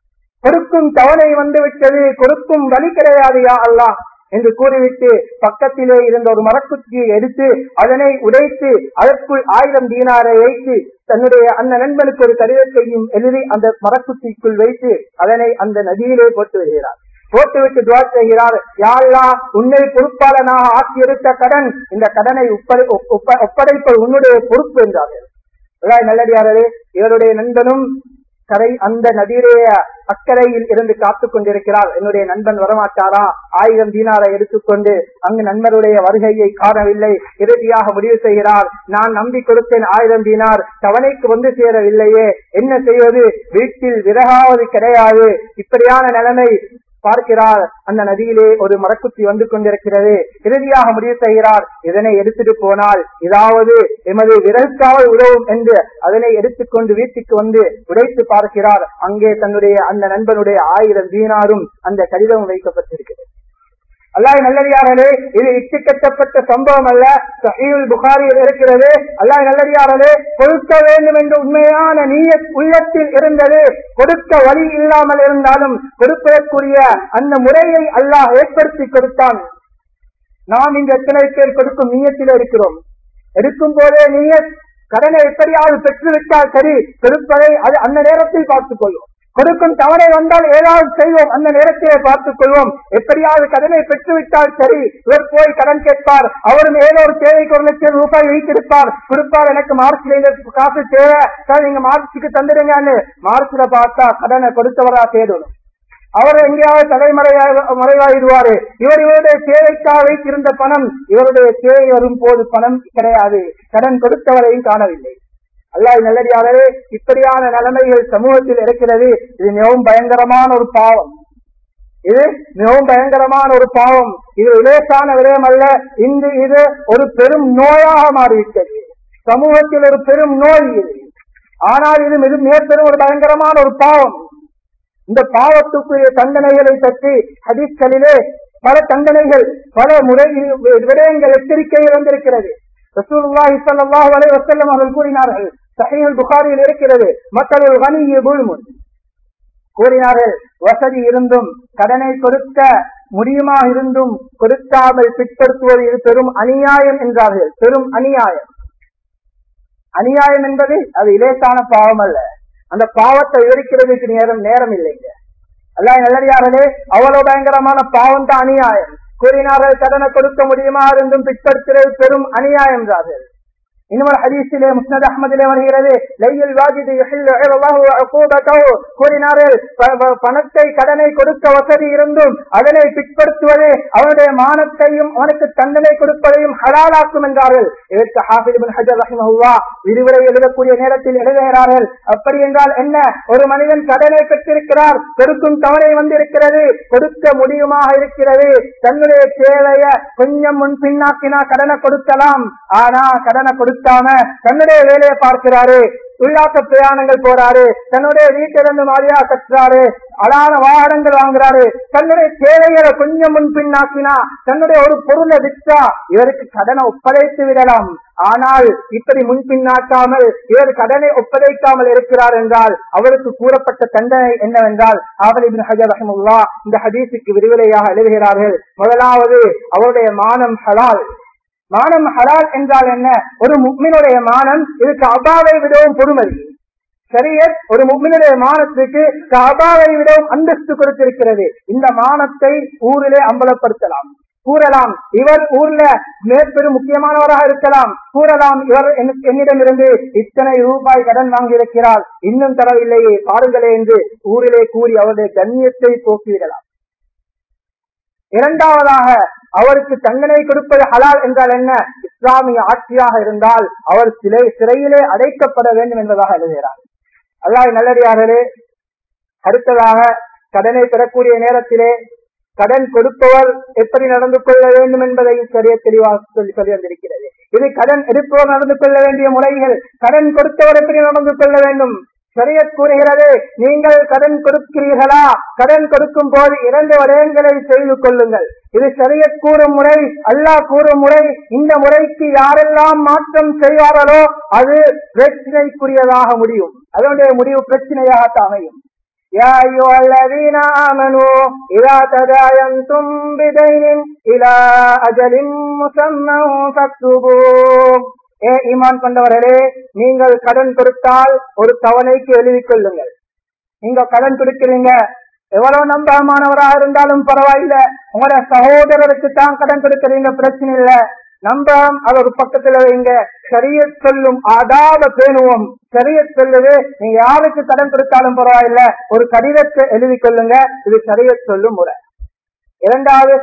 கொடுக்கும் தவணை வந்து விட்டது கொடுக்கும் வழி கிடையாது யா அல்லாஹ் என்று கூறிவிட்டு பக்கத்திலே இருந்த ஒரு மரக்குச்சியை எடுத்து அதனை உடைத்து அதற்குள் ஆயிரம் தீனாரை வைத்து தன்னுடைய அந்த நண்பனுக்கு ஒரு கடிதத்தையும் எழுதி அந்த மரக்குச்சிக்குள் வைத்து அதனை அந்த நதியிலே போட்டு வருகிறார் போட்டுவிட்டு துவா செய்கிறார் யாழ்லா உன்னை பொறுப்பாளனாக ஆக்கி எடுத்த கடன் இந்த கடனை ஒப்படை- ஒப்ப- ஒப்படைப்பது உன்னுடைய பொறுப்பு என்றார்கள் அல்லாஹ் நல்லடியாரே இவருடைய நண்பனும் கரை அந்த நதியுடைய அக்கறையில் இருந்து காத்துக் கொண்டிருக்கிறார் என்னுடைய நண்பன் வரமாட்டாரா ஆயிரம் தீனாரை எடுத்துக்கொண்டு அங்கு நண்பருடைய வருகையை காணவில்லை இறுதியாக முடிவு செய்கிறார் நான் நம்பி கொடுத்தேன் ஆயிரம் தீனார் தவணைக்கு வந்து சேரவில்லையே என்ன செய்வது வீட்டில் விறகாவது கிடையாது இப்படியான நிலைமை பார்க்கிறார் அந்த நதியிலே ஒரு மரக்குத்தி வந்து கொண்டிருக்கிறது இறுதியாக முடிவு செய்கிறார் இதனை எடுத்துட்டு போனால் இதாவது எமது விறகுக்காவது உதவும் என்று அதனை எடுத்துக்கொண்டு வீட்டுக்கு வந்து உடைத்து பார்க்கிறார் அங்கே தன்னுடைய அந்த நண்பனுடைய ஆயிரம் தீனாரும் அந்த கடிதமும் வைக்கப்பட்டிருக்கிறது அல்லாஹ் நல்லடியாரே இது இட்டு கட்டப்பட்ட சம்பவம் அல்ல சஹீல் புகாரியில் இருக்கிறது அல்லாஹ் நல்லடியாரே கொடுக்க வேண்டும் என்ற உண்மையான நீய உள்ளத்தில் இருந்தது கொடுக்க வழி இல்லாமல் இருந்தாலும் கொடுப்பதற்குரிய அந்த முறையை அல்லாஹ் ஏற்படுத்தி கொடுத்தான் நாம் இந்த எத்தனை பேர் கொடுக்கும் நீயத்தில் இருக்கிறோம் எடுக்கும் போதே நீய கடனை எப்படியாவது பெற்றுவிட்டால் சரி கொடுப்பதை அது அந்த நேரத்தில் பார்த்துக் கொள்வோம் கொடுக்கும் தவணை வந்தால் ஏதாவது செய்வோம் அந்த நேரத்திலே பார்த்துக் கொள்வோம் எப்படியாவது கடனை பெற்றுவிட்டால் சரி இவர் போய் கடன் கேட்பார் அவரும் ஏதோ ஒரு தேவைக்கு ஒரு லட்சம் ரூபாய் வைத்திருப்பார் கொடுப்பார் எனக்கு மார்ச்ல இந்த காசு தேவை சார் நீங்க மார்ச்சுக்கு தந்துடுங்கன்னு மார்ச்ல பார்த்தா கடனை கொடுத்தவரா தேடணும் அவர் எங்கேயாவது தலைமறையாக மறைவாயிடுவாரு இவர் இவருடைய தேவைக்காக வைத்திருந்த பணம் இவருடைய தேவை வரும் போது பணம் கிடையாது கடன் கொடுத்தவரையும் காணவில்லை அல்லாஹ் நல்லடியாகவே இப்படியான நிலைமைகள் சமூகத்தில் இருக்கிறது இது மிகவும் பயங்கரமான ஒரு பாவம் இது மிகவும் பயங்கரமான ஒரு பாவம் இது இலேசான விடயம் அல்ல இன்று இது ஒரு பெரும் நோயாக மாறிவிட்டது சமூகத்தில் ஒரு பெரும் நோய் இது ஆனால் இது மிக மிக பெரும் ஒரு பயங்கரமான ஒரு பாவம் இந்த பாவத்துக்குரிய தண்டனைகளை பற்றி ஹதீஸ்களிலே பல தண்டனைகள் பல முறை விடயங்கள் எச்சரிக்கைகள் வந்திருக்கிறது ரசூலுல்லாஹி ஸல்லல்லாஹு அலைஹி வஸல்லம் அவர்கள் கூறினார்கள் சஹீஹுல் புகாரியில் இருக்கிறது மக்களுள் கனிய பூழ்முன் கூறினார்கள் வசதி இருந்தும் கடனை கொடுக்க முடியுமா இருந்தும் கொடுக்காமல் பிற்படுத்துவது இது பெரும் அநியாயம் என்றார்கள் பெரும் அநியாயம் அநியாயம் என்பது அது இலேசான பாவம் அல்ல அந்த பாவத்தை விவரிக்கிறதுக்கு நேரம் நேரம் இல்லைங்க அல்லாஹ் நல்லடியார்களே அவ்வளவு பயங்கரமான பாவம் தான் அநியாயம் கூறினார்கள் கடனை கொடுக்க முடியுமா இருந்தும் பிற்படுத்துறது பெரும் அநியாயம் என்றார்கள் இன்னொரு ஹதீஸிலே முஸ்னத் அஹமதிலே வருகிறது லையில் வாஜிது யஹில்லு இலல்லாஹு உகூபத்தஹு கூறினார்கள் ப- ப- பணத்தை கடனை கொடுக்க வசதி இருந்தும் அதனை பிற்படுத்துவது அவனுடைய மானத்தையும் அவனுக்கு தண்டனை கொடுப்பதையும் ஹலாலாக்கும் என்றார்கள் இதற்கு ஹாஃபித் இப்னு ஹஜர் ரஹிமஹுல்லாஹ் விரிவுரை எழுதக்கூடிய நேரத்தில் எழுதுகிறார்கள் அப்படி என்றால் என்ன ஒரு மனிதன் கடனை பெற்றிருக்கிறார் பெருக்கும் தவணை வந்திருக்கிறது கொடுக்க முடியுமாக இருக்கிறது தன்னுடைய தேவைய கொஞ்சம் முன் பின்னாக்கினா கடனை கொடுக்கலாம் ஆனா கடனை கொடுக்காம தன்னுடைய வேலையை பார்க்கிறாரு உள்நாட்டு பிரயாணங்கள் போறாரு தன்னுடைய வீட்டிலிருந்து மாதிரியா கட்டுறாரு அழகான வாகனங்கள் வாங்குறாரு தன்னுடைய தேவைகளை கொஞ்சம் முன் பின்னாக்கினா தன்னுடைய ஒரு பொருளை விற்றா இவருக்கு கடனை ஒப்படைத்து விடலாம் ஆனால் இப்படி முன்பின்னாக்காமல் இவர் கடனை ஒப்படைக்காமல் இருக்கிறார் என்றால் அவருக்கு கூறப்பட்ட தண்டனை என்னவென்றால் ஆவல் இபின் ஹஜர் ரஹமுல்லா இந்த ஹதீஸுக்கு விரிவுரையாக எழுதுகிறார்கள் முதலாவது அவருடைய மானம் ஹலால் மானம் ஹலால் என்றால் என்ன ஒரு முக்மினுடைய மானம் இதுக்கு அபாவை விடவும் பொறுமதி சரியத் ஒரு முக்மினுடைய மானத்துக்கு கபாவை விடவும் அந்தஸ்து கொடுத்திருக்கிறது இந்த மானத்தை ஊரிலே அம்பலப்படுத்தலாம் கூறலாம் இவர் ஊர்ல மேற்பெரும் முக்கியமானவராக இருக்கலாம் கூறலாம் இவர் எனக்கு- என்னிடமிருந்து இத்தனை ரூபாய் கடன் வாங்கியிருக்கிறார் இன்னும் தரவில்லையே பாருங்களே என்று ஊரிலே கூறி அவருடைய கண்ணியத்தை போக்கிவிடலாம் இரண்டாவதாக அவருக்கு தண்டனை கொடுப்பது ஹலால் என்றால் என்ன இஸ்லாமிய ஆட்சியாக இருந்தால் அவர் சிலை சிறையிலே அடைக்கப்பட வேண்டும் என்பதாக எழுதுகிறார் அல்லாஹ் நல்லடியார்களே அடுத்ததாக கடனை பெறக்கூடிய நேரத்திலே கடன் கொடுப்பவர் எப்படி நடந்து கொள்ள வேண்டும் என்பதையும் சரிய தெளிவாக சொல்லி சொல்லி வந்திருக்கிறது இது கடன் எடுப்பவர் நடந்து கொள்ள வேண்டிய முறைகள் கடன் கொடுத்தவர் எப்படி நடந்து கொள்ள வேண்டும் சரியத் கூறுகிறது நீங்கள் கடன் கொடுக்கிறீர்களா கடன் கொடுக்கும் போது இரண்டு விடயங்களை செய்து கொள்ளுங்கள் இது சரியத் கூறும் முறை அல்லாஹ் கூறும் முறை இந்த முறைக்கு யாரெல்லாம் மாற்றம் செய்வார்களோ அது பிரச்சனைக்குரியதாக முடியும் அதனுடைய முடிவு பிரச்சனையாக அமையும் يا أيها الذين آمنوا إذا تداينتم بدين إلى أجل مسمى فاكتبوه ஏ ஈமான் கொண்டவர்களே நீங்கள் கடன் கொடுத்தால் ஒரு தவணைக்கு எழுதிக் கொள்ளுங்கள் நீங்க கடன் கொடுக்கிறீங்க எவ்வளவு நம்பகமானவராக இருந்தாலும் பரவாயில்ல உங்களோட சகோதரருக்கு தான் கடன் கொடுக்கிறீங்க பிரச்சனை இல்ல நம்பகம் அது ஒரு பக்கத்துல வைங்க சரிய சொல்லும் ஆதாத பேணுவோம் சரிய சொல்லுது நீங்க யாருக்கு கடன் கொடுத்தாலும் பரவாயில்ல ஒரு கடிதத்தை எழுதி கொள்ளுங்க இது சரிய சொல்லும் முறை இரண்டாவது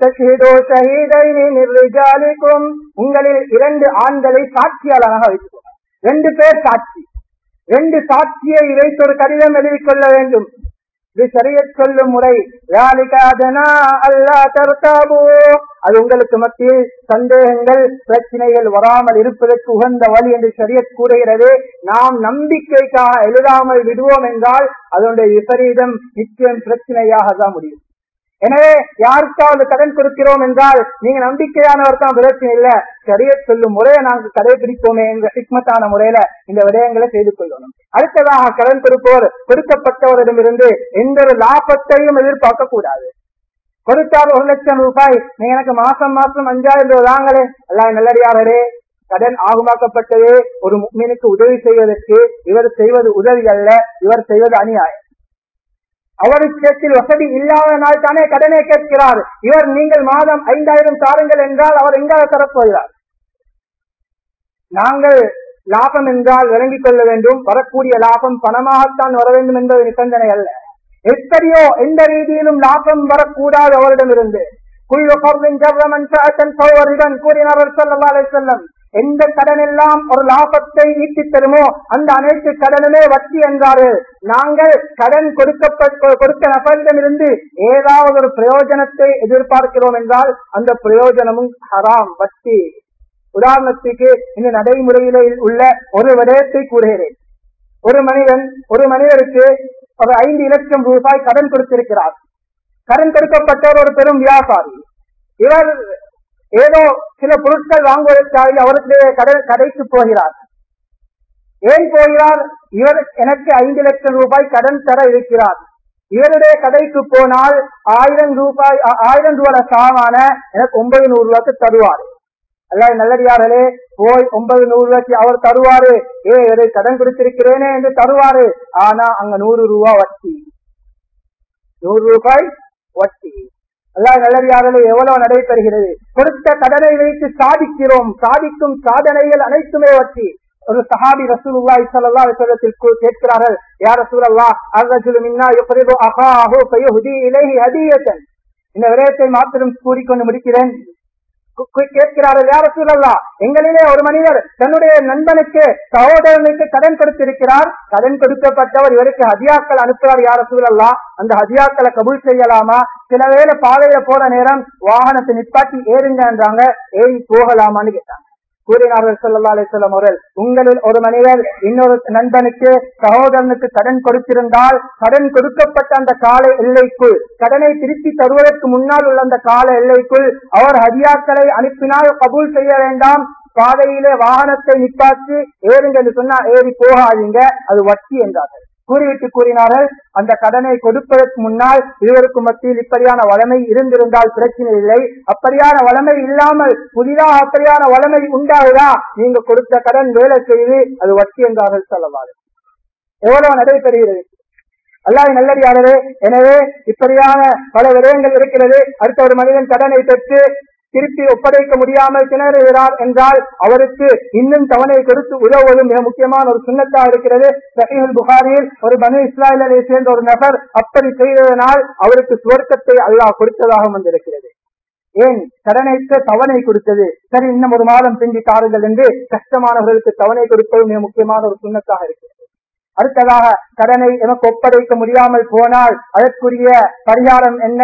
நிர்விஜாலிக்கும் உங்களில் இரண்டு ஆண்களை சாட்சியாளராக வைத்துக்கோங்க ரெண்டு பேர் சாட்சி ரெண்டு சாட்சியை வைத்து ஒரு கடிதம் எழுதிக் கொள்ள வேண்டும் இது சரிய சொல்லும் முறை அல்லா தர்த்தாபோ அது உங்களுக்கு மத்தியில் சந்தேகங்கள் பிரச்சனைகள் வராமல் இருப்பதற்கு உகந்த வழி என்று சரிய கூறுகிறது நாம் நம்பிக்கைக்காக எழுதாமல் விடுவோம் என்றால் அதனுடைய விபரீதம் நிச்சயம் பிரச்சனையாக தான் முடியும் எனவே யாருக்காவது கடன் கொடுக்கிறோம் என்றால் நீங்க நம்பிக்கையானவர் தான் பிரச்சனை இல்ல சரிய சொல்லும் முறையை நாங்கள் கடைபிடிப்போமே என்ற சிக்மத்தான முறையில இந்த விடயங்களை செய்து கொள்ளணும் அடுத்ததாக கடன் கொடுப்போர் கொடுக்கப்பட்டவரிடமிருந்து எந்த ஒரு லாபத்தையும் எதிர்பார்க்க கூடாது கொடுத்தால் ஒரு லட்சம் ரூபாய் நீ எனக்கு மாசம் மாசம் அஞ்சாயிரம் ரூபாய் வாங்களே எல்லாம் நல்லடியாரே கடன் ஆகுமாக்கப்பட்டது ஒரு மீனுக்கு உதவி செய்வதற்கு இவர் செய்வது உதவி அல்ல இவர் செய்வது அநியாயம் அவருக்கத்தில் வசதி இல்லாதனால் தானே கடனை கேட்கிறார் இவர் நீங்கள் மாதம் ஐந்தாயிரம் தாருங்கள் என்றால் அவர் எங்காக தரப்போகிறார் நாங்கள் லாபம் என்றால் விளங்கிக் கொள்ள வேண்டும் வரக்கூடிய லாபம் பணமாகத்தான் வர வேண்டும் என்பது நிபந்தனை அல்ல எப்படியோ எந்த ரீதியிலும் லாபம் வரக்கூடாது அவரிடமிருந்து கூறினார் செல்லம் எந்த கடன் எல்லாம் ஒரு லாபத்தை ஈட்டி தருமோ அந்த அனைத்து கடனுமே வட்டி என்றாரு நாங்கள் கடன் கொடுக்கப்பட்ட கொடுத்த நபரிடமிருந்து ஏதாவது ஒரு பிரயோஜனத்தை எதிர்பார்க்கிறோம் என்றால் அந்த பிரயோஜனமும் ஹராம் வட்டி உதாரணத்துக்கு இந்த நடைமுறையில உள்ள ஒரு விடயத்தை கூறுகிறேன் ஒரு மனிதன் ஒரு மனிதருக்கு ஒரு ஐந்து லட்சம் ரூபாய் கடன் கொடுத்திருக்கிறார் கடன் கொடுக்கப்பட்டவர் ஒரு பெரும் வியாபாரி இவர் ஏதோ சில பொருட்கள் வாங்குவதற்காக அவருடைய கடை கடைக்கு போகிறார் ஏன் போகிறார் இவர் எனக்கு ஐந்து லட்சம் ரூபாய் கடன் தர இருக்கிறார் இவருடைய கடைக்கு போனால் ஆயிரம் ரூபாய் ஆயிரம் ரூபாய் சாமான எனக்கு ஒன்பது நூறு ரூபாய்க்கு தருவார் அல்ல நல்லடியார்களே போய் ஒன்பது நூறு ரூபாய்க்கு அவர் தருவாரு ஏ இதை கடன் கொடுத்திருக்கிறேனே என்று தருவாரு ஆனா அங்க நூறு ரூபாய் வட்டி நூறு ரூபாய் வட்டி அல்லா நல்லடியார்களே எவ்வளவு நடைபெறுகிறது கொடுத்த கடனை வைத்து சாதிக்கிறோம் சாதிக்கும் சாதனைகள் அனைத்துமே வட்டி ஒரு சஹாபி ரசூலுல்லாஹி ஸல்லல்லாஹு அலைஹி வஸல்லத்தில் கேட்கிறார்கள் யா ரசூலல்லாஹ் அர்ரஜுலு மின்னா யுக்ரிது அகாஹு ஃபயுஹதி இலைஹி ஹதியத்தன் இந்த விடயத்தை மாத்திரம் கூறிக்கொண்டு முடிக்கிறேன் கேட்கிறார்கள் யார சூழல்லா எங்களிலே ஒரு மனிதர் தன்னுடைய நண்பனுக்கு சகோதரனுக்கு கடன் கொடுத்திருக்கிறார் கடன் கொடுக்கப்பட்டவர் இவருக்கு ஹதியாக்கள் அனுப்புறார் யார சூழல்லா அந்த ஹதியாக்களை கபூல் செய்யலாமா சில வேளை பாதையில போற நேரம் வாகனத்தை நிப்பாட்டி ஏறுங்கன்றாங்க ஏறி போகலாமான்னு கேட்டாங்க கூறினார்கள் சொல்லா அலிஸ்லாம் அவர்கள் உங்களில் ஒரு மனிதர் இன்னொரு நண்பனுக்கு சகோதரனுக்கு கடன் கொடுத்திருந்தால் கடன் கொடுக்கப்பட்ட அந்த கால எல்லைக்குள் கடனை திருப்பி தருவதற்கு முன்னால் உள்ள அந்த கால எல்லைக்குள் அவர் ஹதியாக்களை அனுப்பினால் கபூல் செய்ய வேண்டாம் பாதையிலே வாகனத்தை நிப்பாற்றி ஏறுங்க என்று சொன்னா ஏறி போகாதீங்க அது வட்டி என்றார்கள் கூறிவிட்டு கூறினார்கள் அந்த கடனை கொடுப்பதற்கு முன்னால் இருவருக்கு மத்தியில் இப்படியான வளமை இருந்திருந்தால் பிரச்சனை இல்லை அப்படியான வளமை இல்லாமல் புதிதாக அப்படியான வளமை உண்டாகுதா நீங்க கொடுத்த கடன் வேலை செய்து அது வட்டி என்றார்கள் சொல்லவாறு எவ்வளவு நடைபெறுகிறது அல்லாஹ் நல்லடியாளரே எனவே இப்படியான பல விடயங்கள் இருக்கிறது அடுத்த ஒரு மனிதன் கடனை பெற்று திருப்பி ஒப்படைக்க முடியாமல் திணறுகிறார் என்றால் அவருக்கு இன்னும் தவணை கொடுத்து உதவுவது மிக முக்கியமான ஒரு சுண்ணத்தா இருக்கிறது சஹீல் புகாரியில் ஒரு பனு இஸ்ராயலை சேர்ந்த ஒரு நபர் அப்படி செய்ததனால் அவருக்கு சுவர்க்கத்தை அல்லாஹ் கொடுத்ததாக வந்திருக்கிறது ஏன் கடனைக்கு தவணை கொடுத்தது சரி இன்னும் ஒரு மாதம் பிந்தி தாருங்கள் என்று கஷ்டமானவர்களுக்கு தவணை கொடுப்பது மிக முக்கியமான ஒரு சுண்ணத்தாக இருக்கிறது அடுத்ததாக கடனை எனக்கு ஒப்படைக்க முடியாமல் போனால் அதற்குரிய பரிகாரம் என்ன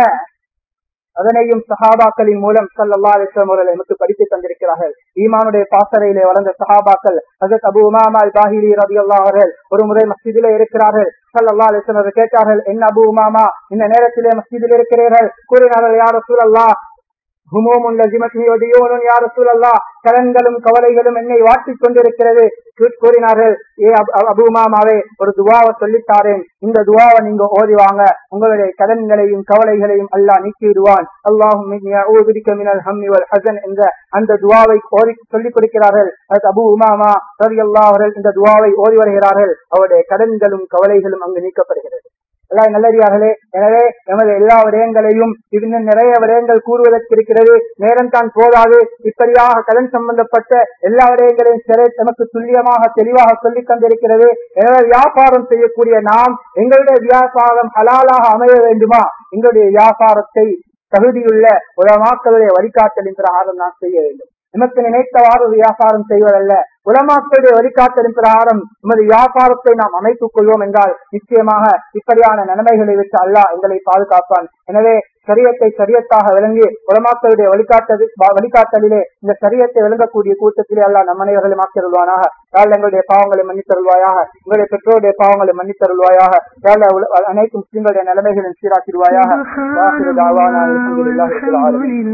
அதனையும் சஹாபாக்களின் மூலம் சல்லா அலிஸ்லாம் அவர்கள் நமக்கு படித்து தந்திருக்கிறார்கள் ஈமானுடைய பாசறையிலே வளர்ந்த சஹாபாக்கள் ஹசத் அபு உமாமா பாஹிலி ரபி அல்லா அவர்கள் ஒரு முறை மஸ்ஜிதிலே இருக்கிறார்கள் சல்லா அலிஸ்லாம் அவர்கள் கேட்டார்கள் என்ன அபு உமாமா இந்த நேரத்திலே மஸ்ஜிதில் இருக்கிறீர்கள் கூறினார்கள் யார் சூழல்லா ஹுமோமுன் லஜிமத்னி வதியோனும் யார் ரசூலல்லா கடன்களும் கவலைகளும் என்னை வாட்டிக் கொண்டிருக்கிறது கூ- கூறினார்கள் ஏ அபு- அபு- அபூமாமாவே ஒரு துவாவை சொல்லித்தாரேன் இந்த துவாவை நீங்க ஓதிவாங்க உங்களுடைய கடன்களையும் கவலைகளையும் அல்லாஹ் நீக்கி விடுவான் அல்லாஹும் மினல் ஹம்மி வல் ஹசன் என்ற அந்த துவாவை ஓதி சொல்லிக் கொடுக்கிறார்கள் அது அபு உமாமா ரவி அவர்கள் இந்த துவாவை ஓதி வருகிறார்கள் அவருடைய கடன்களும் கவலைகளும் அங்கு நீக்கப்படுகிறது எல்லாம் நல்லடியார்களே எனவே எமது எல்லா விடயங்களையும் இன்னும் நிறைய விடயங்கள் கூறுவதற்கு இருக்கிறது நேரம் தான் போதாது இப்படியாக கடன் சம்பந்தப்பட்ட எல்லா விடயங்களையும் சிறை நமக்கு துல்லியமாக தெளிவாக சொல்லித் தந்திருக்கிறது எனவே வியாபாரம் செய்யக்கூடிய நாம் எங்களுடைய வியாபாரம் ஹலாலாக அமைய வேண்டுமா எங்களுடைய வியாபாரத்தை தகுதியுள்ள உலமாக்களுடைய வழிகாட்டலின் பிரகாரம் நாம் செய்ய வேண்டும் நமக்கு நினைத்தவாறு வியாபாரம் செய்வதல்ல உலமாக்களுடைய வழிகாட்டலின் பிரகாரம் நமது வியாபாரத்தை நாம் அமைத்துக் கொள்வோம் என்றால் நிச்சயமாக இப்படியான நன்மைகளை விட்டு அல்லாஹ் எங்களை பாதுகாப்பான் எனவே சரியத்தை சரியத்தாக விளங்கி உலமாக்களுடைய வழிகாட்டது வழிகாட்டலிலே இந்த சரியத்தை விளங்கக்கூடிய கூட்டத்திலே அல்லாஹ் நம் அனைவர்களும் ஆக்கிருள்வானாக யாழ் எங்களுடைய பாவங்களை மன்னித்தருள்வாயாக எங்களுடைய பெற்றோருடைய பாவங்களை மன்னித்தருள்வாயாக யாழ் உல- அனைத்து முஸ்லிம்களுடைய நிலைமைகளும் சீராக்கிடுவாயாக வாஹிரு தாவானா அல்ஹம்துலில்லாஹி ரப்பில் ஆலமீன்.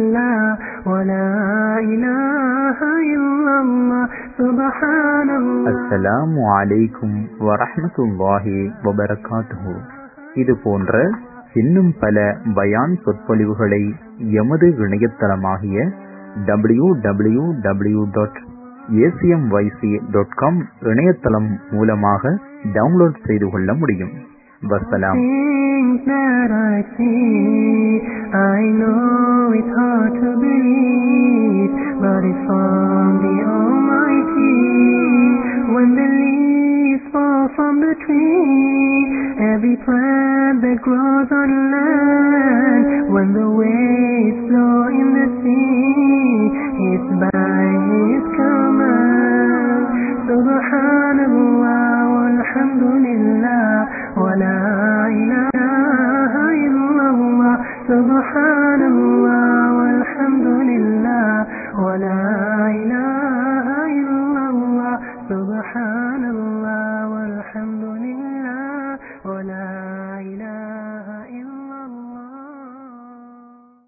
அஸ்ஸலாமு அலைக்கும் வரஹ்மத்துல்லாஹி வபரகாத்துஹு இது போன்ற இன்னும் பல பயான் சொற்பொழிவுகளை எமது இணையதளமாகிய W W W dot ACMYC dot com இணையதளம் மூலமாக டவுன்லோட் செய்து கொள்ள முடியும் வசலாம் Things that I see, I know it's hard to believe, but it's from the Almighty. When the leaves fall from the tree, every plant that grows on land, when the waves flow in the sea, it's by His command. Subhanallah, walhamdulillah, wa la ilaha illallah. Subhanallah, walhamdulillah, wa la ilaha